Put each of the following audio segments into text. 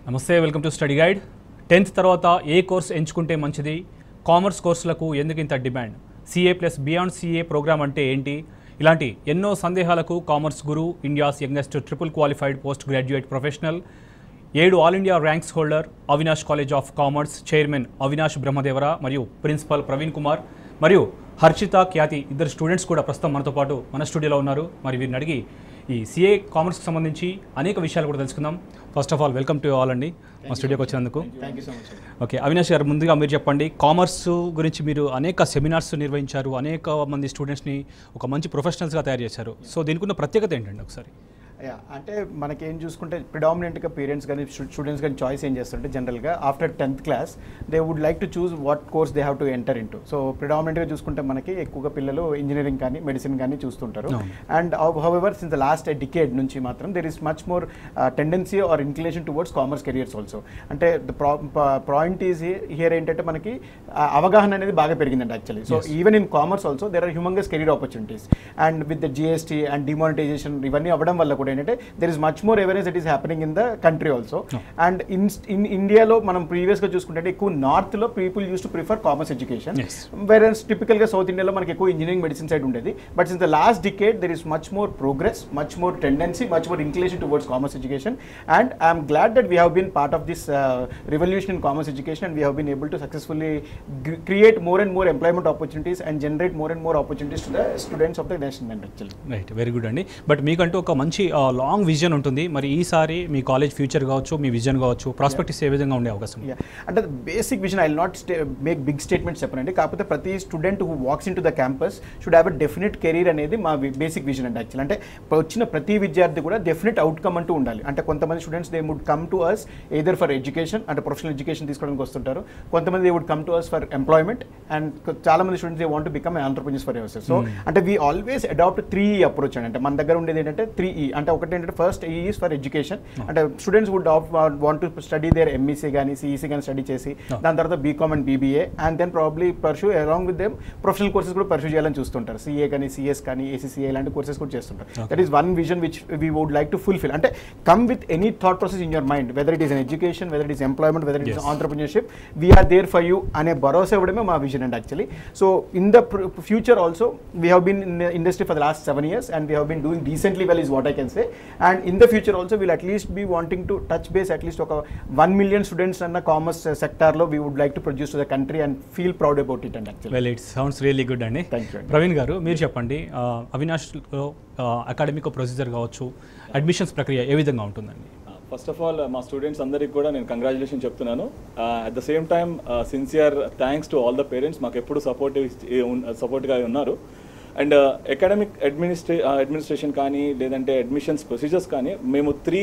నమస్తే welcome to study guide tenth తర్వాత ఏ కోర్స్ ఎంచుకుంటే మంచిది కామర్స్ కోర్సులకు ఎందుకు ఇంత demand CA plus beyond CA program అంటే ఏంటి ఇలాంటి ఎన్నో సందేహాలకు commerce guru India's youngest triple qualified post graduate professional ఏడు all India ranks holder Avinash college of commerce chairman Avinash Brahmadevara మరియు ప్రిన్సిపల్ ప్రవీణ్ కుమార్ మరియు హర్షిత ఖ్యాతి ఇద్దరు స్టూడెంట్స్ కూడా ప్రస్తుతం మనతో పాటు మన స్టూడియోలో ఉన్నారు మరి వీరిని అడిగి ఈ సిఏ కామర్స్కి సంబంధించి అనేక విషయాలు కూడా తెలుసుకుందాం first of all welcome to all అండి మా స్టూడియోకి వచ్చినందుకు thank you so much okay Avinash గారు ముందుగా మీరు చెప్పండి కామర్స్ గురించి మీరు అనేక సెమినార్స్ నిర్వహించారు అనేక మంది స్టూడెంట్స్ని ఒక మంచి ప్రొఫెషనల్స్గా తయారు చేశారు సో దీనికి ఉన్న ప్రత్యేకత ఏంటండి ఒకసారి యా అంటే మనకేం చూసుకుంటే ప్రిడామినెంట్గా పేరెంట్స్ కానీ స్టూడెంట్స్ కానీ చాయిస్ ఏం చేస్తుంటే జనరల్గా after tenth class they would like to choose what course they have to enter into so ప్రిడామినెంట్గా చూసుకుంటే మనకి ఎక్కువగా పిల్లలు ఇంజనీరింగ్ కానీ మెడిసిన్ కానీ చూస్తుంటారు అవును. And however since the last decade నుంచి మాత్రం there is much more tendency or inclination towards commerce careers also అంటే ద పాయింట్ ఈజ్ హియర్ ఏంటంటే మనకి ఆ, అవగాహన అనేది బాగా పెరిగిందండి actually so Yes. Even in commerce also there are humongous career opportunities and with the GST and demonetization ఇవన్నీ అవ్వడం వల్ల కూడా ఏంటంటే there is much more awareness that is happening in the country also No. And in in ఇండియాలో మనం ప్రీవియస్గా చూసుకుంటే ఎక్కువ నార్త్లో people used to prefer commerce education Yes. Whereas టిపికల్గా సౌత్ ఇండియాలో మనకి ఎక్కువ ఇంజనీరింగ్ మెడిసిన్ సైడ్ ఉండేది but in the last decade there is much more progress much more tendency much more inclination towards commerce education and I'm glad that we have been part of this revolution in commerce education and we have been able to successfully create more and more employment opportunities and generate more and more opportunities to the students of the nation actually right very good అండి but మీకంటూ ఒక మంచి long vision ఉంటుంది మరి ఈసారి మీ college future కావచ్చు మీ vision కావచ్చు perspectives ఏ విధంగా ఉండే అవకాశం ఉంది? Yeah. అంటే basic vision I not make big statements చెప్పనండి కాకపోతే ప్రతి student who walks in to the campus should have a definite career అనేది మా బేసిక్ విజన్ అండి యాక్చువల్ అంటే ఇప్పుడు వచ్చిన ప్రతి విద్యార్థి కూడా డెఫినెట్ అవుట్కమ్ అంటూ ఉండాలి అంటే కొంతమంది students they would come to us either for education అంటే ప్రొఫెషనల్ ఎడ్యుకేషన్ తీసుకోవడానికి వస్తుంటారు కొంతమంది they would come to us for employment and చాలా మంది students they want become entrepreneurs for your so అంటే వీ ఆల్వేస్ అడాప్ట్ త్రీ ఈ approach అండి అంటే మన దగ్గర ఉండేది ఏంటంటే త్రీ ఈ అంటే ఒకటి ఏంటంటే ఫస్ట్ ఈ ఈస్ ఫర్ ఎడ్యుకేషన్ అంటే students would want to study there MEC కానీ సిఈసీ కానీ స్టడీ చేసి Oh. దాని తర్వాత BCom and BBA and then probably pursue along with them professional courses కూడా పర్సూ చేయాలని చూస్తుంటారు సిఏ కానీ సిఎస్ కానీ ఏసీసీఏ ఇలాంటి కోర్సెస్ కూడా చేస్తుంటారు Okay. That is one vision which we would like to fulfil అంటే come with any thought process in your mind whether it is an education whether it is employment whether it is Yes. Entrepreneurship we're there for you అనే భరోసా ఇవ్వడమే మా vision అండి actually so in the future also we have been in industry for the last seven years and we have been doing decently well is what I can say and in the future also we'll at least be wanting to touch base at least ఒక one million students అన్న commerce సెక్టార్లో we would like to produce to the country and feel proud about it and actually well it sounds really good అండి Thank you అండి. ప్రవీణ్ గారు మీరు చెప్పండి ఆ, అవినాష్లో అకాడమిక్ ప్రొసీజర్ కావచ్చు అడ్మిషన్స్ ప్రక్రియ ఏ విధంగా ఉంటుందండి ఫస్ట్ ఆఫ్ ఆల్ మా స్టూడెంట్స్ అందరికి కూడా నేను కంగ్రాచులేషన్ చెప్తున్నాను at the same time sincere thanks to all the parents మాకు ఎప్పుడు సపోర్టివ్ సపోర్ట్గా ఉన్నారు అండ్ అకాడమిక్ అడ్మినిస్ట్రే అడ్మినిస్ట్రేషన్ కానీ లేదంటే అడ్మిషన్స్ ప్రొసీజర్స్ కానీ మేము త్రీ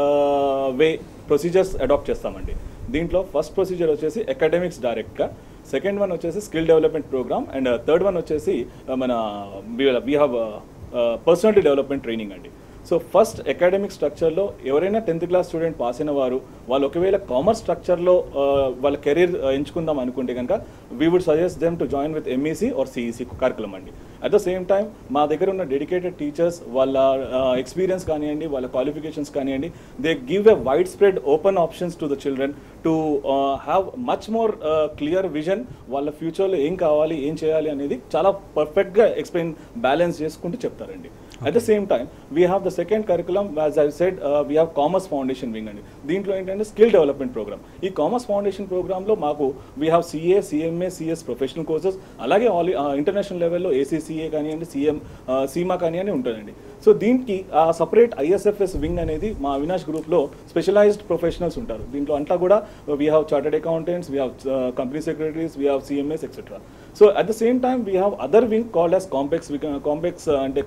వే ప్రొసీజర్స్ అడాప్ట్ చేస్తామండి దీంట్లో ఫస్ట్ ప్రొసీజర్ వచ్చేసి అకాడమిక్స్ డైరెక్ట్గా సెకండ్ వన్ వచ్చేసి skill development program and third one వచ్చేసి uh, మన we have personality development training అండి సో ఫస్ట్ అకాడమిక్ స్ట్రక్చర్లో ఎవరైనా టెన్త్ క్లాస్ స్టూడెంట్ పాస్ అయిన వారు వాళ్ళు ఒకవేళ కామర్స్ స్ట్రక్చర్లో వాళ్ళ కెరీర్ ఎంచుకుందాం అనుకుంటే కనుక we would suggest them to join with MEC or CEC curriculum అండి అట్ ద సేమ్ టైం మా దగ్గర ఉన్న డెడికేటెడ్ టీచర్స్ వాళ్ళ ఎక్స్పీరియన్స్ కానివ్వండి వాళ్ళ క్వాలిఫికేషన్స్ కానివ్వండి they give a wide spread open options to the children to have much more clear vision వాళ్ళ ఫ్యూచర్లో ఏం కావాలి ఏం చేయాలి అనేది చాలా పర్ఫెక్ట్గా ఎక్స్ప్లెయిన్ బ్యాలెన్స్ చేసుకుంటూ చెప్తారండి at the same time we have the second curriculum as I said we have commerce foundation wing అండి దీంట్లో ఏంటంటే స్కిల్ డెవలప్మెంట్ ప్రోగ్రామ్ ఈ కామర్స్ ఫౌండేషన్ ప్రోగ్రామ్లో మాకు we have CA CMA CS professional courses అలాగే all international లెవెల్లో ACCA కానివ్వండి CM CIMA కానివ్వండి ఉంటుందండి సో దీనికి ఆ సపరేట్ ఐఎస్ఎఫ్ఎస్ వింగ్ అనేది మా అవినాష్ గ్రూప్లో స్పెషలైజ్డ్ ప్రొఫెషనల్స్ ఉంటారు దీంట్లో అంతా కూడా we have chartered accountants we have company secretaries we have CMAs etcetera so at the same time we have other wing called as Compex Compex అంటే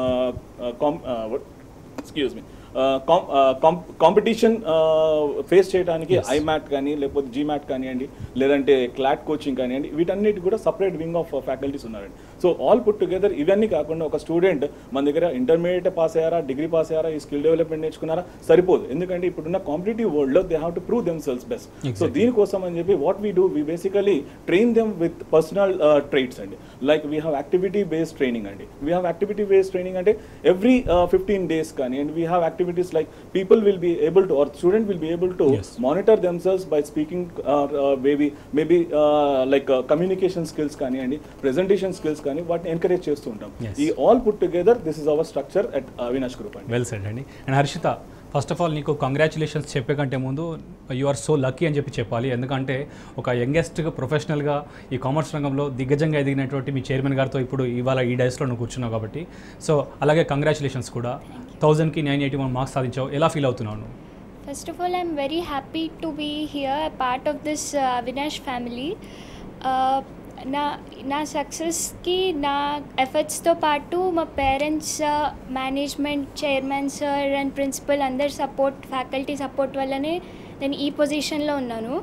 ఎక్స్క్యూజ్ మీ కాంపిటీషన్ ఫేస్ చేయడానికి Yes. IMAT కానీ లేకపోతే GMAT కానివ్వండి లేదంటే clot coaching కానివ్వండి వీటన్నిటి కూడా separate wing of faculties ఉన్నారండి సో ఆల్ పుట్ టుగెదర్ ఇవన్నీ కాకుండా ఒక స్టూడెంట్ మన దగ్గర ఇంటర్మీడియట్ పాస్ అయ్యారా డిగ్రీ పాస్ అయ్యారా ఈ స్కిల్ డెవలప్మెంట్ నేర్చుకున్నారా సరిపోదు ఎందుకంటే ఇప్పుడున్న కాంపిటేటివ్ వరల్డ్ లో they have to prove themselves best so Exactly. దీనికోసం అని చెప్పి what we do we basically train them with personal traits అండి like we have activity based training అండి we have activity based training అంటే every fifteen days కానీ and we have activities like people will be able to or student will be able to Yes. Monitor themselves by speaking maybe maybe like communication skills కానివ్వండి presentation skills కానీ వాటిని encourage చేస్తూ ఉంటాం Yes. ఈ all put together this is our structure at Avinash group అండి well said అండి and Harshita first of all నీకు congratulations చెప్పే కంటే ముందు యు ఆర్ సో లక్కీ అని చెప్పి చెప్పాలి ఎందుకంటే ఒక యంగెస్ట్ ప్రొఫెషనల్గా ఈ కామర్స్ రంగంలో దిగ్గజంగా ఎదిగినటువంటి మీ చైర్మన్ గారితో ఇప్పుడు ఇవాళ ఈ డైస్లో నువ్వు కూర్చున్నావు కాబట్టి సో అలాగే కంగ్రాచులేషన్స్ కూడా థౌజండ్కి నైన్ ఎయిటీ వన్ మార్క్స్ సాధించావు ఎలా ఫీల్ అవుతున్నావు నువ్వు First of all, I'm very happy to be here, a part of this uh, Avinash family. Uh, నా నా సక్సెస్కి నా ఎఫర్ట్స్తో పాటు మా parents management chairman sir and principal అందరి సపోర్ట్ ఫ్యాకల్టీ సపోర్ట్ వల్లనే నేను ఈ పొజిషన్లో ఉన్నాను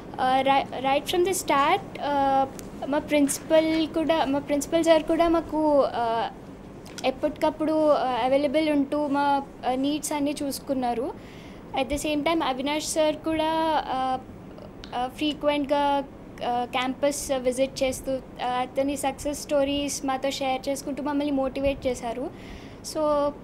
రైట్ ఫ్రమ్ ది స్టార్ట్ మా ప్రిన్సిపల్ కూడా మా ప్రిన్సిపల్ సార్ కూడా మాకు uh, ఎప్పటికప్పుడు అవైలబుల్ ఉంటూ మా నీడ్స్ అన్నీ చూసుకున్నారు at the same time Avinash sir కూడా ఫ్రీక్వెంట్గా క్యాంపస్ విజిట్ చేస్తూ uh, అతని సక్సెస్ స్టోరీస్ మాతో షేర్ చేసుకుంటూ మమ్మల్ని మోటివేట్ చేశారు సో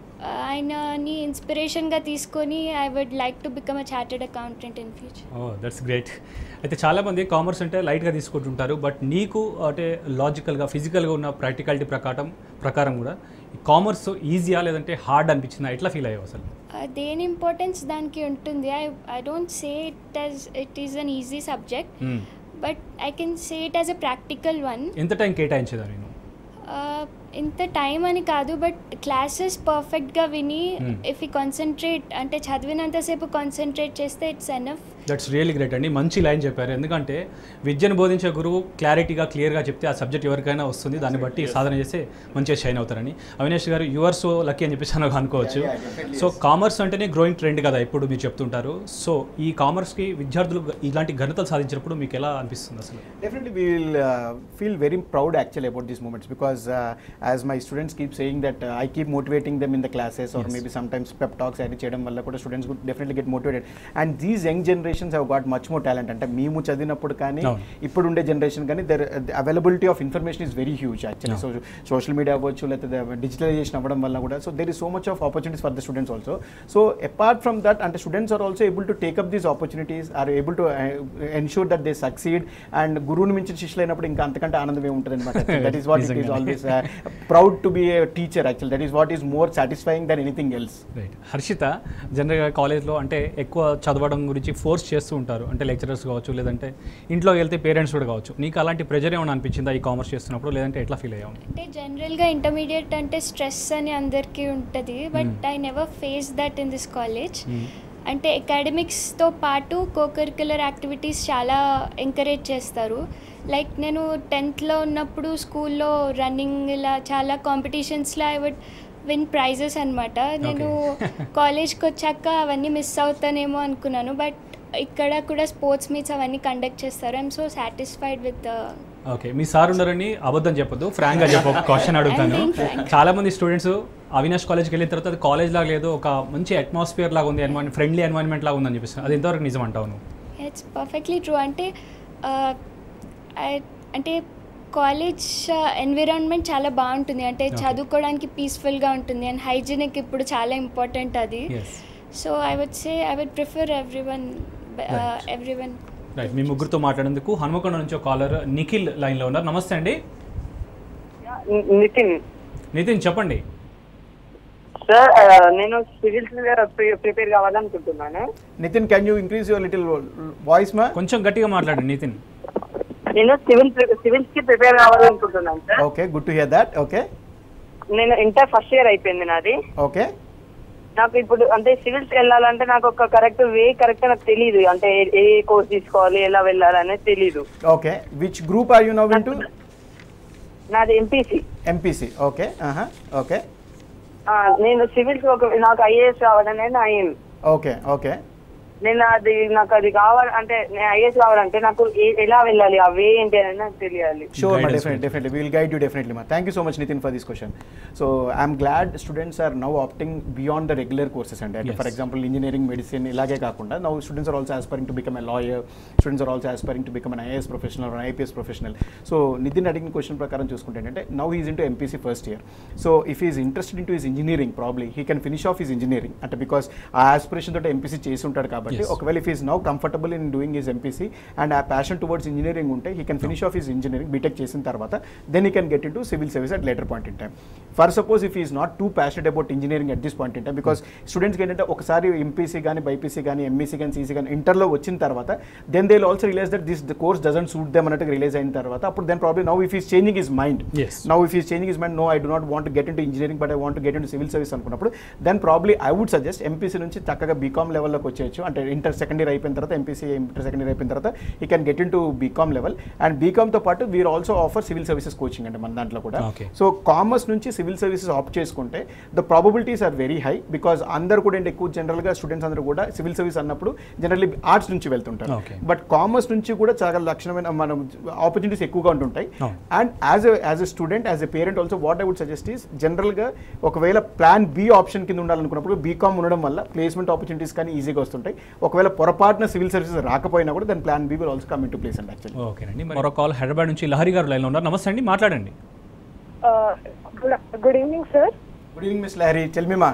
ఆయనని ఇన్స్పిరేషన్గా తీసుకొని I would like to become a chartered accountant in future oh that's great అయితే చాలామంది కామర్స్ అంటే లైట్గా తీసుకుంటుంటారు బట్ నీకు అంటే లాజికల్గా ఫిజికల్గా ఉన్న ప్రాక్టికాలిటీ ప్రకారం ప్రకారం కూడా కామర్స్ ఈజీయా లేదంటే హార్డ్ అనిపించిందా ఎట్లా ఫీల్ అయ్యావు అసలు దేని ఇంపార్టెన్స్ దానికి ఉంటుంది I I don't say it as it is an easy subject Hmm. But I can say it as a practical one ఎంత టైం కేటాయించేదా నేను ఇంత టైం అని కాదు బట్ క్లాసెస్ పర్ఫెక్ట్గా విని Hmm. ఇఫ్ ఈ కాన్సన్ట్రేట్ అంటే చదివినంతసేపు కాన్సన్ట్రేట్ చేస్తే it's enough that's really great అండి మంచి లైన్ చెప్పారు ఎందుకంటే విద్యను బోధించే గురువు క్లారిటీగా క్లియర్గా చెప్తే ఆ సబ్జెక్ట్ ఎవరికైనా వస్తుంది దాన్ని బట్టి సాధన చేస్తే మంచిగా షైన్ అవుతారని అవినాష్ గారు యువర్ సో లక్కీ అని చెప్పేసి నాకు అనుకోవచ్చు Yeah, yeah, definitely సో yes. కామర్స్ అంటేనే గ్రోయింగ్ ట్రెండ్ కదా ఇప్పుడు మీరు చెప్తుంటారు సో ఈ కామర్స్కి విద్యార్థులు ఇలాంటి ఘనతలు సాధించినప్పుడు మీకు ఎలా అనిపిస్తుంది అసలు Definitely, we will uh, feel very proud actually about these moments because uh, as my students keep saying that uh, I keep motivating them in the classes or Yes. maybe sometimes pep talks అది చేయడం వల్ల కూడా students definitely get motivated and these young generations have got much more talent అంటే మేము చదివినప్పుడు కానీ అవును. ఇప్పుడు ఉండే జనరేషన్ కానీ their availability of information is very huge actually so social media అవ్వచ్చు లేకపోతే డిజిటలైజేషన్ అవ్వడం వల్ల కూడా so there is so much of opportunities for the students also so apart from that అంటే students are also able to take up these opportunities are able to ensure that they succeed and గురువుని మించిన శిష్యులైనప్పుడు ఇంకా అంతకంటే ఆనందం ఏముంటుంది అనమాట that is what it is నిజంగానే. Always proud to be a teacher actual that is what is more satisfying than anything else right Harshita జనరల్గా కాలేజ్లో అంటే ఎక్కువ చదవడం గురించి ఫోర్స్ చేస్తూ ఉంటారు అంటే లెక్చరర్స్ కావచ్చు లేదంటే ఇంట్లో వెళ్తే పేరెంట్స్ కూడా కావచ్చు నీకు అలాంటి ప్రెజర్ ఏమైనా అనిపించిందా ఈ కామర్స్ చేస్తున్నప్పుడు లేదంటే ఎట్లా ఫీల్ అయ్యావు అంటే జనరల్గా ఇంటర్మీడియట్ అంటే స్ట్రెస్ అని అందరికీ ఉంటుంది but I never face that in this college అంటే అకాడమిక్స్తో పాటు కోకరిక్యులర్ యాక్టివిటీస్ చాలా ఎంకరేజ్ చేస్తారు లైక్ నేను టెన్త్లో ఉన్నప్పుడు స్కూల్లో రన్నింగ్ ఇలా చాలా కాంపిటీషన్స్లో ఐ వుడ్ విన్ ప్రైజెస్ అనమాట నేను కాలేజ్కి వచ్చాక అవన్నీ మిస్ అవుతానేమో అనుకున్నాను బట్ ఇక్కడ కూడా స్పోర్ట్స్ మీట్స్ అవన్నీ కండక్ట్ చేస్తారు I'm so satisfied with okay మీ సార్ ఉన్నారని అబద్ధం చెప్పొద్దు ఫ్రాంక్గా చెప్పు క్వశ్చన్ అడుగుతాను I'm being frank. చాలా మంది స్టూడెంట్స్ అవినాష్ కాలేజ్కి వెళ్ళిన తర్వాత అది కాలేజ్ లాగా లేదు ఒక మంచి అట్మాస్ఫియర్ లాగా ఉంది ఎన్వైరన్మెంట్ ఫ్రెండ్లీ ఎన్వైరన్మెంట్ లాగా ఉందని చెప్పేసి అది ఎంతవరకు నిజం అంటావు నువ్వు ఇట్స్ పర్ఫెక్ట్లీ ట్రూ అంటే ఆ, I- అంటే కాలేజ్ ఎన్విరాన్మెంట్ చాలా బాగుంటుంది అంటే Okay. చదువుకోవడానికి పీస్ఫుల్గా ఉంటుంది అండ్ హైజీనిక్ ఇప్పుడు చాలా ఇంపార్టెంట్ అది yes so I would say I would prefer every one Right. Every one right మీ ముగ్గురుతో మాట్లాడేందుకు హనుమకొండ నుంచి ఒక కాలర్ నిఖిల్ లైన్లో ఉన్నారు నమస్తే అండి నితిన్ నితిన్ చెప్పండి సార్ నేను సివిల్స్ ప్రిపేర్ కావాలనుకుంటున్నాను Nitin can you increase your little voice మా కొంచెం గట్టిగా మాట్లాడండి నితిన్ నేను సివిల్ సివిల్స్ కి ప్రిపేర్ కావాలనుకుంటున్నాను sir okay good to hear that okay నేను ఇంటర్ ఫస్ట్ ఇయర్ అయిపోయింది నాది ఓకే నాకు ఇప్పుడు అంటే సివిల్స్ వెళ్ళాలంటే నాకు ఒక కరెక్ట్ వే కరెక్ట్ నాకు తెలియదు అంటే ఏ- ఏ కోర్స్ తీసుకోవాలి ఎలా వెళ్ళాలనేది తెలియదు okay which group are you now in to నాది ఎంపీసీ ఎంపీసీ ఓకే ఓకే నేను సివిల్స్ ఒక నాకు ఐఏఎస్ కావాలనేది నా ఎయిమ్ ఓకే ఓకే నేను అది నాకు అది కావాలి అంటే నేను ఐఏఎస్ కావాలంటే నాకు ఏ- ఎలా వెళ్ళాలి ఆ వే ఏంటి అనేది నాకు తెలియాలి Sure, ma, Guidance definitely, definitely. We will guide you definitely, ma. Thank you so much, Nitin, for this question. So, I'm glad students are now opting beyond the regular courses. And Yes. for example, engineering, medicine, ilage kaakunda. Now, students are also aspiring to become a lawyer. Students are also aspiring to become an IAS professional or an IPS professional. So, Nitin అడిగిన question ప్రకారం చూసుకుంటే ఏంటంటే now is into MPC first year so if is interested into his engineering probably he can finish off his engineering అంటే because ఆ aspiration తోటి MPC చేసి ఉంటాడు కాబట్టి Yes. ఒకవేళ if is now comfortable in doing his MPC and ఆ passion towards engineering ఉంటే he can finish off his engineering BTech చేసిన తర్వాత then he can get into civil service at later point in time for suppose if is not too passionate about engineering at this point in time because స్టూడెంట్స్కి ఏంటంటే ఒకసారి MPC కానీ BiPC కానీ MEC కానీ CC కానీ ఇంటర్లో వచ్చిన తర్వాత then they also realise that this the course doesn't suit them అన్నట్టు రిలీజ్ అయిన తర్వాత అప్పుడు then problem now if is changing his mind Yes. Now if is changing his mind no I do not want get into engineering but I want get into civil service అనుకున్నప్పుడు then probably I would suggest MPC నుంచి చక్కగా BCom లెవెల్లోకి వచ్చేయచ్చు అంటే inter second year అయిపోయిన తర్వాత MPC inter second year అయిపోయిన తర్వాత he can get into BCom level and బీకామ్తో పాటు we're also offer civil services coaching అంటే మన దాంట్లో కూడా Okay. సో కామర్స్ నుంచి సివిల్ సర్వీసెస్ ఆప్ట్ చేసుకుంటే the probabilities are very high because అందరు కూడా ఏంటి ఎక్కువ జనరల్గా స్టూడెంట్స్ అందరూ కూడా సివిల్ సర్వీస్ అన్నప్పుడు జనరల్లీ ఆర్ట్స్ నుంచి వెళ్తుంటారు Okay. బట్ కామర్స్ నుంచి కూడా చాలా లక్షణమైన మనం ఆపర్చునిటీస్ ఎక్కువగా ఉంటుంటాయి అవును. And as as a student as a parent also what I would suggest is జనరల్గా ఒకవేళ ప్లాన్ బి ఆప్షన్ కింద ఉండాలనుకున్నప్పుడు బీకామ్ ఉండడం వల్ల ప్లేస్మెంట్ ఆపర్చునిటీస్ కానీ ఈజీగా వస్తుంటాయి ఒకవేళ పొరపాటున సివిల్ సర్వీసెస్ రాకపోయినా కూడా దాని plan B will also come into place and actually ఓకేనండి మరో కాల్ హైదరాబాద్ నుంచి లహరి గారు లైన్లో ఉన్నారు నమస్తే అండి మాట్లాడండి good evening sir good evening miss Lahari చెల్మిమా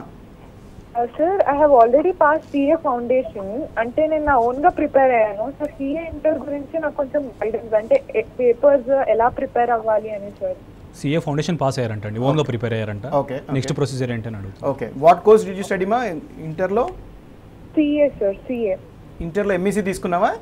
sir I have already pass CA foundation అంటే నేను నా ఓన్ గా ప్రిపేర్ అయ్యాను సో సిఏ ఇంటర్ గురించి నాకు కొంచెం గైడెన్స్ అంటే పేపర్స్ ఎలా ప్రిపేర్ అవ్వాలి అని సార్ సిఏ ఫౌండేషన్ పాస్ అయ్యారంటండి ఓన్గా ప్రిపేర్ అయ్యారంట Okay, okay. నెక్స్ట్ ప్రొసీజర్ ఏంటని అడుగుతాను okay what course did you study మా ఇంటర్లో సిఏ సార్ సిఏ ఇంటర్లో ఎంఈసీ తీసుకున్నావా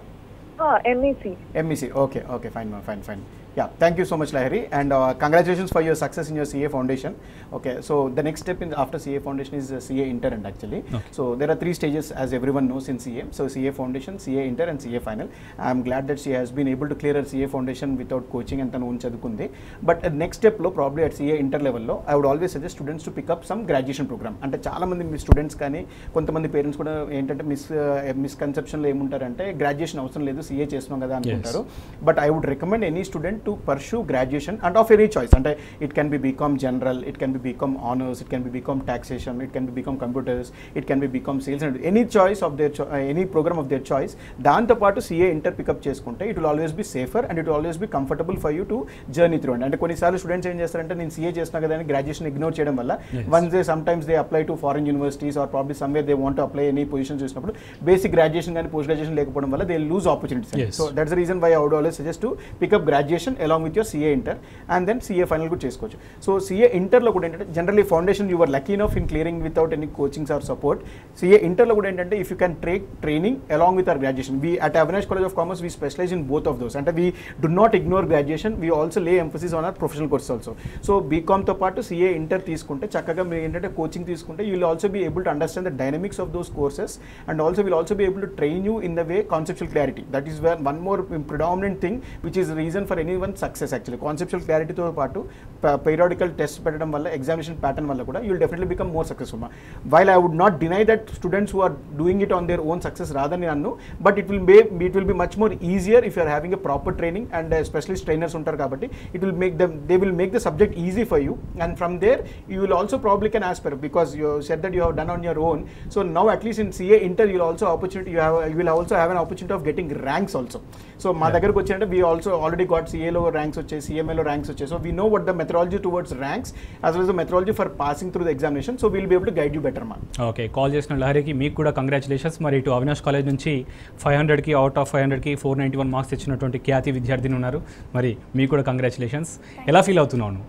MEC MEC okay okay fine మా fine fine yeah thank you so much Lahari and congratulations for your success in your CA foundation okay so the next step in after CA foundation is CA inter and actually Okay. So there are three stages as every one knows in CA so CA foundation CA inter and CA final I'm glad that she has been able to clear CA foundation without coaching and తను own చదువుకుంది but next స్టెప్లో probably at CA inter లెవెల్లో I would always suggest students to pick up some graduation program అంటే చాలా మంది మీ students కానీ కొంతమంది parents కూడా ఏంటంటే మిస్ మిస్కన్సెప్షన్లో ఏముంటారంటే గ్రాడ్యుయేషన్ అవసరం లేదు సిఏ చేస్తున్నాం కదా అనుకుంటారు but I would recommend any student to pursue graduation and of any choice అంటే it can be BCom general it can be BCom honours it can be BCom taxation it can be BCom computers it can be BCom sales and any choice of their any program of their choice దాంతోపాటు CA inter pick up చేసుకుంటే it will always be safer and it always be comfortable for you to journey through and అంటే కొన్నిసార్లు students ఏం చేస్తారంటే నేను CA చేస్తున్నా కదా అని గ్రాడ్యుయేషన్ ఇగ్నోర్ చేయడం వల్ల Yes. Once they sometimes they apply to foreign universities or probably somewhere they want apply any position చూసినప్పుడు బేసిక్ గ్రాడ్యుయేషన్ కానీ పోస్ట్ గ్రాడ్యుయేషన్ లేకపోవడం వల్ల they lose opportunities Yes. So that's the reason why I would always suggest to pick up graduation along with your CA inter and then CA final కూడా చేసుకోవచ్చు so CA ఇంటర్లో కూడా ఏంటంటే generally foundation your lucky enough in clearing without any coachings or support CA ఇంటర్లో కూడా ఏంటంటే if you can take training along with our graduation we at Avinash college of commerce we specialise in both of those అంటే we do not ignore graduation we also lay emphasis on our professional course also so బీకామ్తో పాటు CA inter తీసుకుంటే చక్కగా మీరు ఏంటంటే coaching తీసుకుంటే you will also be able to understand the dynamics of those courses and also will also be able to train you in the way conceptual clarity that is one more predominant thing which is reason for any one success actually conceptual క్లారిటీతో పాటు periodical test పెట్టడం వల్ల examination pattern వల్ల కూడా you will definitely become more successful while I would not deny that students who are doing it on their own success రాదని అన్ను but it will may it will be much more easier if you're having a proper training and specialist trainers ఉంటారు కాబట్టి it will make them they will make the subject easy for you and from there you will also probably can as per because you set that you have done on your own so now at least in CA inter you'll also opportunity you have you will also have an opportunity of getting ranks also so మా దగ్గరకు వచ్చాయంటే we also already got సిఏలో ranks వచ్చాయి సిఎంఏలో ranks వచ్చాయి so we know what the methodology towards ranks as well as the methodology for passing through the examination so we'll be able to guide you better ma okay call చేసిన లహరికి మీకు కూడా congratulations మరి ఇటు Avinash college నుంచి five హండ్రెడ్కి out of five హండ్రెడ్కి four ninety one marks తెచ్చినటువంటి ఖ్యాతి విద్యార్థిని ఉన్నారు మరి మీకు కూడా కంగ్రాచులేషన్స్ ఎలా ఫీల్ అవుతున్నాను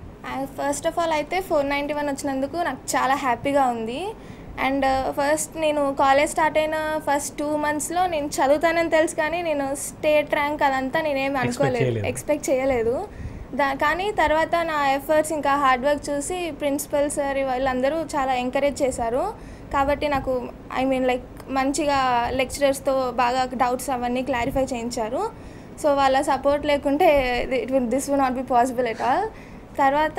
ఫస్ట్ ఆఫ్ ఆల్ అయితే ఫోర్ నైంటీ వన్ వచ్చినందుకు నాకు చాలా హ్యాపీగా ఉంది అండ్ ఫస్ట్ నేను కాలేజ్ స్టార్ట్ అయిన ఫస్ట్ టూ మంత్స్లో నేను చదువుతానని తెలుసు కానీ నేను స్టేట్ ర్యాంక్ అదంతా నేనేం అనుకోలేదు చేయలేదు. ఎక్స్పెక్ట్ చేయలేదు దా కానీ తర్వాత నా ఎఫర్ట్స్ ఇంకా హార్డ్ వర్క్ చూసి ప్రిన్సిపల్ సార్ వాళ్ళందరూ చాలా ఎంకరేజ్ చేశారు కాబట్టి నాకు ఐ మీన్ లైక్ మంచిగా లెక్చరర్స్తో బాగా డౌట్స్ అవన్నీ క్లారిఫై చేయించారు సో వాళ్ళ సపోర్ట్ లేకుంటే it will this will not be possible at all తర్వాత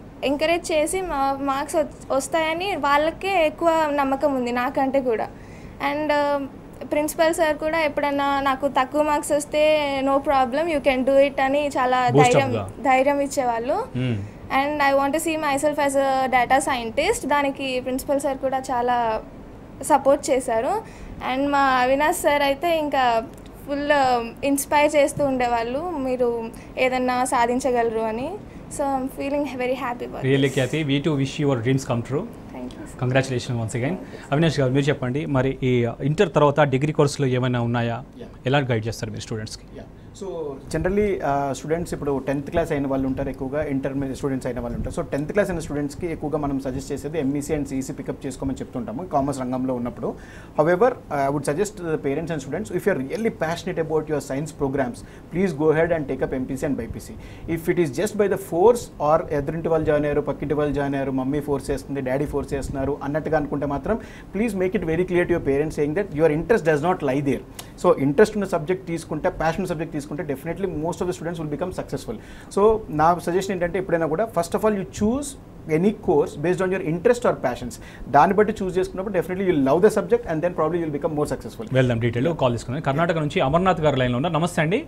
ఎంకరేజ్ చేసి మా మార్క్స్ వస్తాయని వాళ్ళకే ఎక్కువ నమ్మకం ఉంది నాకంటే కూడా అండ్ ప్రిన్సిపల్ సార్ కూడా ఎప్పుడన్నా నాకు తక్కువ మార్క్స్ వస్తే no problem you can do it అని చాలా Boost ధైర్యం up గా. ధైర్యం ఇచ్చేవాళ్ళు మ్మ్. And I want see myself as a data scientist దానికి ప్రిన్సిపల్ సార్ కూడా చాలా సపోర్ట్ చేశారు అండ్ మా అవినాష్ సార్ అయితే ఇంకా ఫుల్ ఇన్స్పైర్ చేస్తూ ఉండేవాళ్ళు మీరు ఏదన్నా సాధించగలరు అని so I'm feeling very happy really Khyati we too wish your dreams come true thank you congratulation once again Avinash garu మీరు చెప్పండి మరి ఈ ఇంటర్ తర్వాత డిగ్రీ కోర్సులో ఏమైనా ఉన్నాయా ఎలా గైడ్ చేస్తారు మీరు స్టూడెంట్స్కి సో జనరల్లీ స్టూడెంట్స్ ఇప్పుడు టెన్త్ క్లాస్ అయిన వాళ్ళు ఉంటారు ఎక్కువగా ఇంటర్మీడియట్ స్టూడెంట్స్ అయిన వాళ్ళు ఉంటారు సో టెన్త్ క్లాస్ అయిన స్టూడెంట్స్కి ఎక్కువగా మనం సజెస్ట్ చేసేది ఎంఈసీ అండ్ సిఈసీ పికప్ చేసుకోమని చెప్తుంటాము కామర్స్ రంగంలో ఉన్నప్పుడు however I would suggest the parents and students if you're really passionate about your science programs please go head and take up MPC and BiPC if it is just by the force or ఎదురింటి వాళ్ళు join అయ్యారు పక్కింటి వాళ్ళు join అయ్యారు mummy force చేస్తుంది daddy force చేస్తున్నారు అన్నట్టుగా అనుకుంటే మాత్రం please make it very clear to your parents saying that your interest does not lie there so interest ఉన్న సబ్జెక్ట్ తీసుకుంటే ప్యాషన్ సబ్జెక్ట్ తీసుకుంటే definitely most of the students will become successful so నా suggestion ఏంటంటే ఎప్పుడైనా కూడా first of all you choose any course based on your interest or passions దాన్ని బట్టి choose చేసుకున్నప్పుడు definitely you love the subject and then probably you'll become more successful వెళ్దాం detail call తీసుకున్నాను కర్ణాటక నుంచి అమర్నాథ్ గారు లైన్లో ఉన్నారు నమస్తే అండి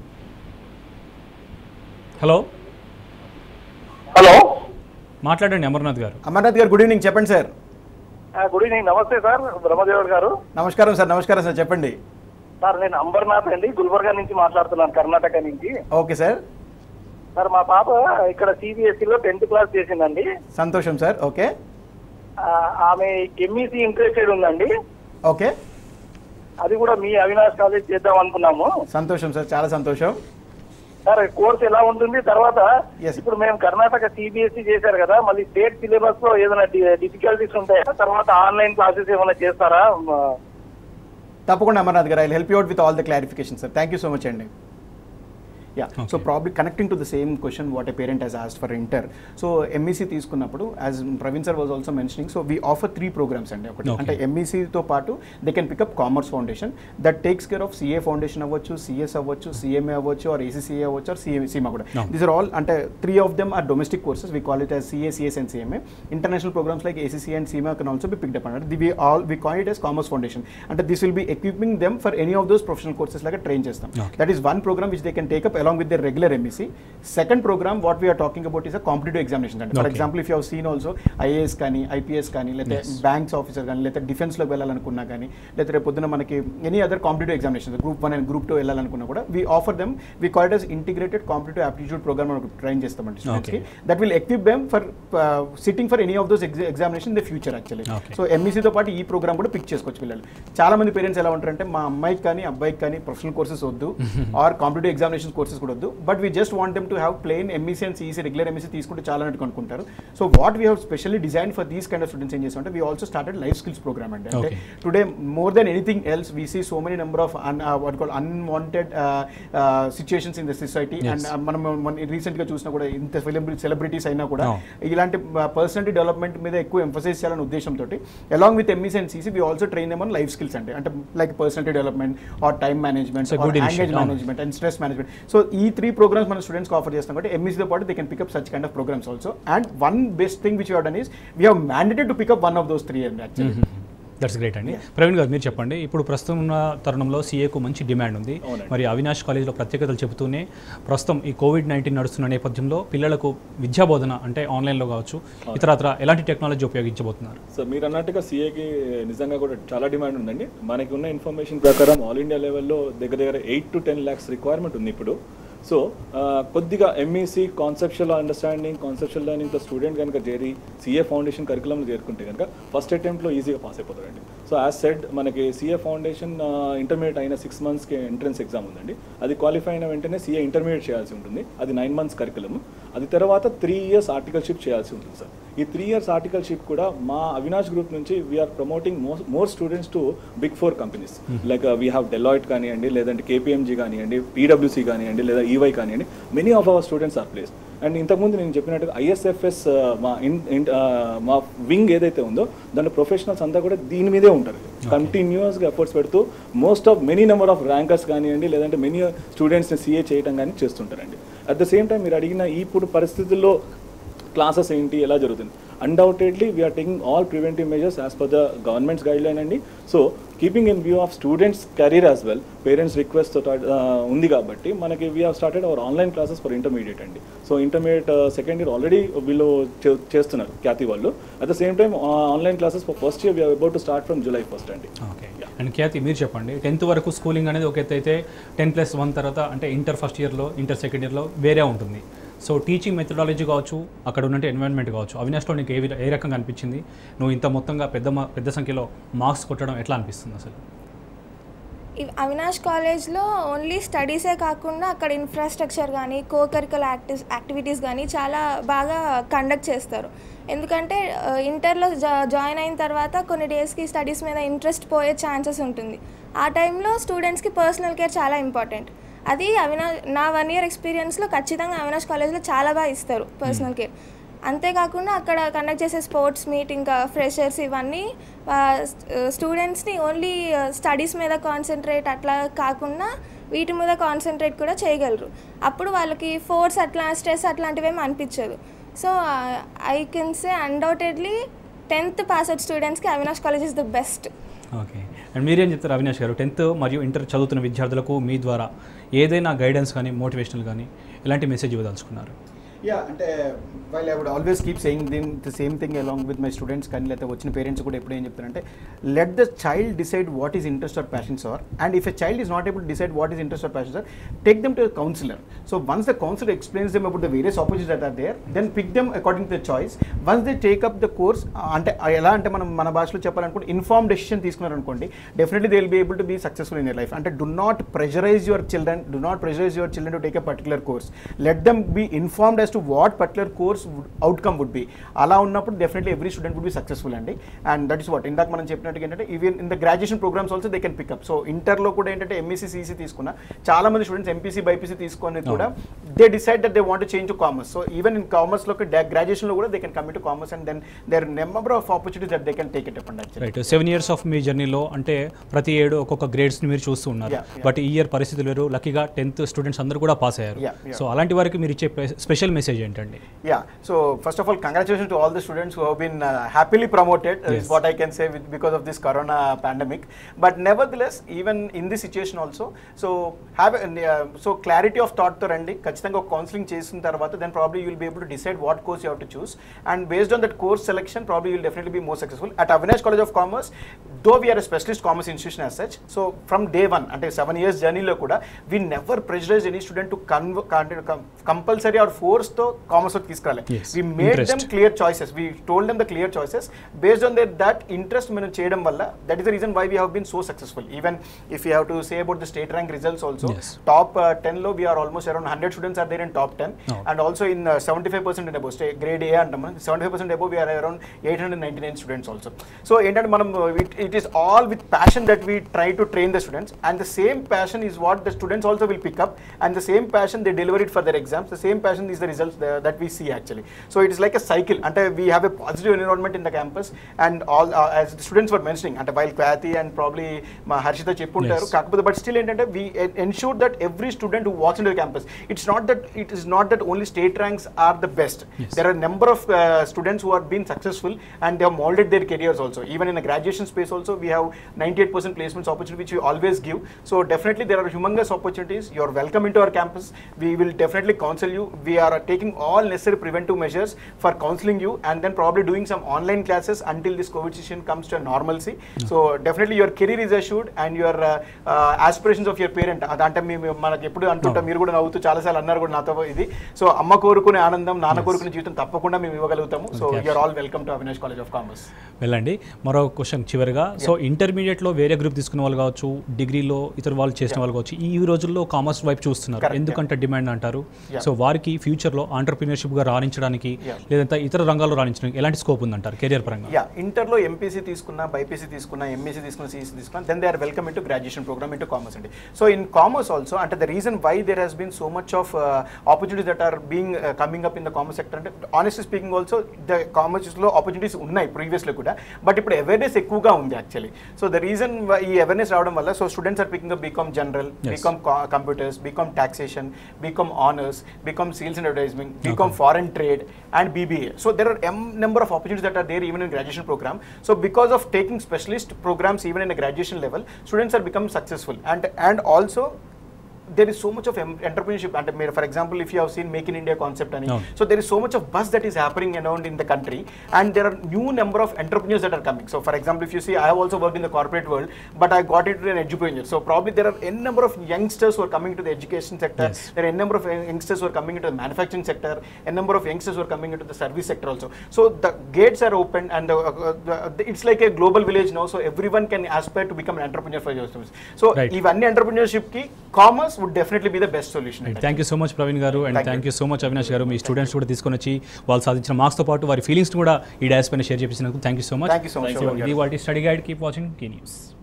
హలో హలో మాట్లాడండి అమర్నాథ్ గారు అమర్నాథ్ గారు గుడ్ ఈవినింగ్ చెప్పండి సార్ గుడ్ ఈవినింగ్ నమస్తే సార్ బ్రహ్మదేవుడు గారు నమస్కారం సార్ నమస్కారం సార్ చెప్పండి సార్ నేను అంబర్నాథ్ అండి గుల్బర్గా నుంచి మాట్లాడుతున్నాను కర్ణాటక నుంచి ఓకే సార్ సార్ మా పాప ఇక్కడ సిబిఎస్ఈలో టెన్త్ క్లాస్ చేసిందండి సంతోషం సార్ ఓకే ఆ, ఆమె ఎంఈసీ ఇంట్రెస్టెడ్ ఉందండి ఓకే అది కూడా మీ అవినాష్ కాలేజ్ చేద్దాం అనుకున్నాము సంతోషం సార్ చాలా సంతోషం సార్ కోర్స్ ఎలా ఉంటుంది తర్వాత Yes. ఇప్పుడు మేము కర్ణాటక సిబిఎస్ఈ చేశారు కదా మళ్ళీ స్టేట్ సిలబస్ లో ఏదైనా డిఫికల్టీస్ ఉంటాయా తర్వాత ఆన్లైన్ క్లాసెస్ ఏమైనా చేస్తారా ఆ, తప్పకుండా Amarnath garu I help you out with all the clarification sir thank you so much అండి yeah so Okay. Probably connecting to the same question what a parent he's asked for inter so MEC తీసుకున్నప్పుడు as Praveen sir was also mentioning so we offer three programs అండి ఒకటి Okay. అంటే ఎంఈసీతో పాటు they can pick up commerce foundation that takes care of CA foundation అవ్వచ్చు CS అవ్వచ్చు CMA అవ్వచ్చు are ACCA అవ్వచ్చు ఆర్ సిఎం సీమా కూడా No. దీస్ ఆర్ ఆల్ అంటే three of them are domestic courses we call it as CA CS and CMA international programs like ACC and CIMA can also be picked up అంటే we all we call it as commerce foundation అంటే this will be equipping them for any of those professional courses లాగా train చేస్తాం Okay. That is one program which they can take up along with their regular MEC second program what we're talking about is a competitive examination అంటే for Okay. Example if you seen also IAS కానీ IPS కానీ లేకపోతే Yes. Banks officer కానీ లేకపోతే డిఫెన్స్లోకి వెళ్ళాలనుకున్నా కానీ లేకపోతే రేపు పొద్దున మనకి any other competitive examination group one and group two వెళ్ళాలనుకున్నా కూడా we offer them we called as integrated competitive aptitude program మనం ట్రైన్ చేస్తామండి స్టూడెంట్స్కి Okay. That will equip them for sitting for any of those examination the future actually Okay. So ఎంఈసీతో పాటు ఈ programme కూడా pick చేసుకోవచ్చు పిల్లలు చాలా మంది పేరెంట్స్ ఎలా ఉంటారంటే మా అమ్మాయికి కానీ అబ్బాయికి కానీ ప్రొఫెషనల్ కోర్సెస్ వద్దు ఆర్ కాంపిటేటివ్ ఎగ్జామినేషన్ కోర్సెస్ కూడా వద్దు but we just want them to have plain MEC and CEC regular MEC తీసుకుంటే చాలా అన్నట్టు అనుకుంటారు so what we have specially design for these kind of students ఏం చేస్తామంటే we also started life skills program అండి అంటే Okay. Today more than anything else we see so many number of an what call unwanted situations in the society Yes. And మనం రీసెంట్గా చూసినా కూడా ఇంత celebrities అయినా కూడా No. ఇలాంటి పర్సనాలిటీ డెవలప్మెంట్ మీద ఎక్కువ ఎంఫసైజ్ చేయాలనే ఉద్దేశంతో along with MEC and CC we also train them on life skills అంటే అంటే like personality development or time management It's a good language initiative. Management and stress management so ఈ three programs మన స్టూడెంట్స్కి offer చేస్తాం కాబట్టి ఎంఈసీతో పాటు they can pick up such kind of programs also and one best thing which you done is we have mandated to pick up one of those three and actually that's great అండి ప్రవీణ్ గారు మీరు చెప్పండి ఇప్పుడు ప్రస్తుతం ఉన్న తరుణంలో సీఏకు మంచి డిమాండ్ ఉంది అవునండి. మరి అవినాష్ కాలేజ్లో ప్రత్యేకతలు చెబుతూనే ప్రస్తుతం ఈ కోవిడ్ నైన్టీన్ నడుస్తున్న నేపథ్యంలో పిల్లలకు విద్యా బోధన అంటే ఆన్లైన్లో కావచ్చు ఇతరత్ర ఎలాంటి టెక్నాలజీ ఉపయోగించబోతున్నారు సో మీరు అన్నట్టుగా సీఏకి నిజంగా కూడా చాలా డిమాండ్ ఉందండి మనకి ఉన్న ఇన్ఫర్మేషన్ ప్రకారం ఆల్ ఇండియా లెవెల్లో దగ్గర దగ్గర eight to ten lakhs requirement ఉంది ఇప్పుడు సో కొద్దిగా ఎంఈసీ కాన్సెప్షువల్ అండర్స్టాండింగ్ కాన్సెప్షువల్ లెర్నింగ్తో స్టూడెంట్ కనుక చేరి సీఏ ఫౌండేషన్ కరికులంలో చేరుకుంటే కనుక ఫస్ట్ అటెంప్ట్లో ఈజీగా పాస్ అయిపోతారండి సో యాజ్ సెడ్ మనకి సీఏ ఫౌండేషన్ ఇంటర్మీడియట్ అయిన సిక్స్ మంత్స్కి ఎంట్రన్స్ ఎగ్జామ్ ఉందండి అది క్వాలిఫై అయిన వెంటనే సీఏ ఇంటర్మీడియట్ చేయాల్సి ఉంటుంది అది నైన్ మంత్స్ కరికులం అది తర్వాత త్రీ ఇయర్స్ ఆర్టికల్షిప్ చేయాల్సి ఉంటుంది సార్ ఈ త్రీ ఇయర్స్ ఆర్టికల్షిప్ కూడా మా అవినాష్ గ్రూప్ నుంచి we're promoting more more students to big four companies like we have Deloitte కానివ్వండి లేదంటే కేపీఎంజీ కానివ్వండి పీడబ్ల్యూసీ కానివ్వండి లేదా ఈవై కానివ్వండి many of our students are place and ఇంతకుముందు నేను చెప్పినట్టుగా ఐఎస్ఎఫ్ఎస్ మా ఇన్ ఇన్- ఆ, మా వింగ్ ఏదైతే ఉందో దాంట్లో ప్రొఫెషనల్స్ అంతా కూడా దీని మీదే ఉంటారు కంటిన్యూస్గా ఎఫర్ట్స్ పెడుతూ most of many number of rankers కానివ్వండి లేదంటే మెనీ స్టూడెంట్స్ని సీఏ చేయడం కానీ చేస్తుంటారండి అట్ ద సేమ్ టైం మీరు అడిగిన ఇప్పుడు పరిస్థితుల్లో క్లాసెస్ ఏంటి ఎలా జరుగుతుంది undoubtedly we're taking all preventive measures as per the government's guideline అండి so keeping in view of students career as well parents request ఉంది కాబట్టి మనకి we have started our online classes for intermediate అండి so intermediate second year already వీళ్ళు చే- చేస్తున్నారు ఖ్యాతి వాళ్ళు at the same time online classes for first year we're about to start from July first అండి okay and ఖ్యాతి మీరు చెప్పండి tenth వరకు schooling అనేది ఒక ఎత్తు అయితే టెన్ ప్లస్ వన్ తర్వాత అంటే ఇంటర్ ఫస్ట్ ఇయర్లో ఇంటర్ సెకండ్ ఇయర్లో వేరే ఉంటుంది సో టీచింగ్ మెథడాలజీ కావచ్చు అక్కడ ఉన్నట్టు ఎన్వైరన్మెంట్ కావచ్చు అవినాష్లో నీకు ఏ వి- ఏ రకంగా అనిపించింది నువ్వు ఇంత మొత్తంగా పెద్ద మా- పెద్ద సంఖ్యలో మార్క్స్ కొట్టడం ఎట్లా అనిపిస్తుంది అసలు ఇవ్- అవినాష్ కాలేజ్లో ఓన్లీ స్టడీసే కాకుండా అక్కడ ఇన్ఫ్రాస్ట్రక్చర్ కానీ కో కరికల్ యాక్టివ్ యాక్టివిటీస్ కానీ చాలా బాగా కండక్ట్ చేస్తారు ఎందుకంటే ఆ, ఇంటర్లో జా జాయిన్ అయిన తర్వాత కొన్ని డేస్కి స్టడీస్ మీద ఇంట్రెస్ట్ పోయే ఛాన్సెస్ ఉంటుంది ఆ టైంలో స్టూడెంట్స్కి పర్సనల్ కేర్ చాలా ఇంపార్టెంట్ అది అవినాష్ నా వన్ ఇయర్ ఎక్స్పీరియన్స్లో ఖచ్చితంగా అవినాష్ కాలేజ్లో చాలా బాగా ఇస్తారు పర్సనల్ కేర్ అంతేకాకుండా అక్కడ కండక్ట్ చేసే స్పోర్ట్స్ మీట్ ఇంకా ఫ్రెషర్స్ ఇవన్నీ స్టూడెంట్స్ని ఓన్లీ స్టడీస్ మీద కాన్సన్ట్రేట్ అట్లా కాకుండా వీటి మీద కాన్సన్ట్రేట్ కూడా చేయగలరు అప్పుడు వాళ్ళకి ఫోర్స్ అట్లా స్ట్రెస్ అట్లాంటివి ఏమి అనిపించదు so I can say undoubtedly tenth pass out స్టూడెంట్స్కి Avinash college is the best okay and మీరేం చెప్తారు అవినాష్ గారు టెన్త్ మరియు ఇంటర్ చదువుతున్న విద్యార్థులకు మీ ద్వారా ఏదైనా గైడెన్స్ కానీ మోటివేషనల్ కానీ ఎలాంటి మెసేజ్ ఇవ్వదలుచుకున్నారు యా అంటే while I would always keep saying then the same thing along with my students కానీ లేకపోతే వచ్చిన పేరెంట్స్ కూడా ఎప్పుడు ఏం చెప్తారంటే let the child decide what is interest or passions are and if a child is not able decide what is interest or passions are take them to counsellor so once the counsellor explains them about the various opportunities that are there then pick them according to the choice once they take up the course అంటే ఎలా అంటే మనం మన భాషలో చెప్పాలనుకుంటే inform decision తీసుకున్నారనుకోండి definitely they will be able to be successful in your life అంటే do not pressurise your children do not pressurise your children to take a particular course let them be informed as to what particular course outcome would be అలా ఉన్నప్పుడు definitely every student would be successful అండి and that is what ఇందాక మనం చెప్పినట్టుగా ఏంటంటే even in the graduation programs also they can pick up so ఇంటర్లో కూడా ఏంటంటే ఎంఈసీ సీసీ తీసుకున్న చాలా మంది స్టూడెంట్స్ ఎంపీసీ బైపీసీ తీసుకొని కూడా they decide that they want change to commerce so even in కామర్స్లో గ్రాడ్యుయేషన్లో కూడా they can commit to commerce and then there number of opportunities that they can take it up and right seven years of మీ జర్నీలో అంటే ప్రతి ఏడు ఒక్కొక్క గ్రేడ్స్ని మీరు చూస్తూ ఉన్నారు Yeah, yeah. బట్ ఈ ఇయర్ పరిస్థితులు వేరు లక్కీగా టెన్త్ స్టూడెంట్స్ అందరూ కూడా పాస్ అయ్యారు Yeah, yeah. సో అలాంటి వారికి మీరు ఇచ్చే స్పెషల్ మెసేజ్ ఏంటండి Yeah. So first of all, congratulations to all the students who have been uh, happily promoted. uh, Yes. Is what I can say with, because of this Corona pandemic. But nevertheless, even in this situation also, so have a, uh, so clarity of thought తో రండి ఖచ్చితంగా ఒక counselling చేసిన తర్వాత then probably you'll be able to decide what course you have to choose and based on that course selection probably you'll definitely be more successful at Avinash college of commerce though we're a specialist commerce institution as such so from day one అంటే seven years జర్నీలో కూడా we never pressurise any student to కన్వ compulsory or ఫోర్స్తో commerce తీసుకురాలి Yes. We made Interest. Them clear choices we told them the clear choices based on their that interest మనం చేయడం వల్ల that is the reason why we have been so successful even if you have to say about the state rank results also Yes. Top ten లో we're almost around hundred students are there in top ten Oh. And also in seventy five percent in above stay grade A అంటాం మనం seventy five percent above we're around eight hundred ninety nine students also so ఏంటంటే మనం it is all with passion that we try to train the students and the same passion is what the students also will pick up and the same passion they deliver it for their exams the same passion is the results that we see actually so it is like a cycle అంటే we have a positive environment in the campus and all as the students were mentioning అంటే while క్వాతి and probably మా హర్షిత చెప్పుంటారు Yes. కాకపోతే but still ఏంటంటే we ensure that every student who walks in the campus it's not that it is not that only state ranks are the best Yes. there are number of uh, students who are been successful and they have molded their careers also even in the graduation space also we have 98% placements opportunity which we always give so definitely there are humongous opportunities you are welcome into our campus we will definitely counsel you we are taking all necessary preventive measures for counseling you and then probably doing some online classes until this covid situation comes to a normalcy so definitely your career is assured and your uh, uh, aspirations of your parent అదంటే మేము మనకి ఎప్పుడు అంటుంటాం మీరు కూడా నవ్వుతూ చాలాసార్లు అన్నారు కూడా నాతో ఇది సో అమ్మ కోరుకునే ఆనందం నాన్న కోరుకునే జీవితం తప్పకుండా మేము ఇవ్వగలుగుతాము so Okay. You're all welcome to Avinash college of commerce వెళ్ళండి మరో క్వశ్చన్ చివరిగా సో ఇంటర్మీడియట్లో వేరే గ్రూప్ తీసుకున్న వాళ్ళు కావచ్చు డిగ్రీలో ఇతర వాళ్ళు చేసిన వాళ్ళు కావచ్చు ఈ రోజుల్లో కామర్స్ వైపు చూస్తున్నారు Correct, ఎందుకంటే డిమాండ్ అంటారు Yeah. సో వారికి ఫ్యూచర్లో ఆంటర్ప్రినర్షిప్గా రాణించడానికి Yeah. లేదంటే ఇతర రంగాల్లో రాణించడానికి ఎలాంటి స్కోప్ ఉందంటారు కెరియర్ పరంగా యా ఇంటర్లో ఎంపీసీ తీసుకున్నా బైపీసీ తీసుకున్నా ఎంఈసీ తీసుకున్నా సిఈసీ తీసుకున్నా then they are welcome into graduation programme into commerce అండి సో ఇన్ కామర్స్ ఆల్సో అంటే the reason why there has been so much of opportunities that are being coming up in the commerce sector అంటే honestly speaking also the కామర్స్లో opportunities ఉన్నాయి ప్రీవియస్లో కూడా but ఇప్పుడు awareness ఎక్కువగా ఉంది యాక్చువల్లీ సో ద రీజన్ ఈ అవేర్నెస్ రావడం వల్ల so students are picking BCom general Yes. BCom computers BCom taxation BCom honours BCom sales and advertising BCom foreign trade and BBA. So there are m number of opportunities that are there even in graduation program. So because of taking specialist programs even in a graduation level, students are become successful and and also there is so much of em- entrepreneurship and uh, for example if you have seen make in india concept and No. so there is so much of buzz that is happening around in the country and there are new number of entrepreneurs that are coming so for example if you see i have also worked in the corporate world but i got into an entrepreneur so probably there are n number of youngsters who are coming to the education sector Yes. there are n number of youngsters who are coming into the manufacturing sector n number of youngsters who are coming into the service sector also so the gates are open and the, uh, the, the, it's like a global village now so everyone can aspire to become an entrepreneur for yourselves so Right. ఇవన్నీ entrepreneurship కి commerce would definitely be the best solution thank you so much Praveen garu and Thank you. Thank you so much Avinash garu మీ students కూడా తీసుకొని వచ్చి వాళ్ళు సాధించిన మార్క్స్తో పాటు వారి ఫీలింగ్స్ కూడా ఈ డాష్ పైన షేర్ చేసినందుకు thank you so much Thank you so much, so Shobhan ఇది గారు. వాటి స్టడీ గైడ్ కీప్ వాచింగ్ కీ న్యూస్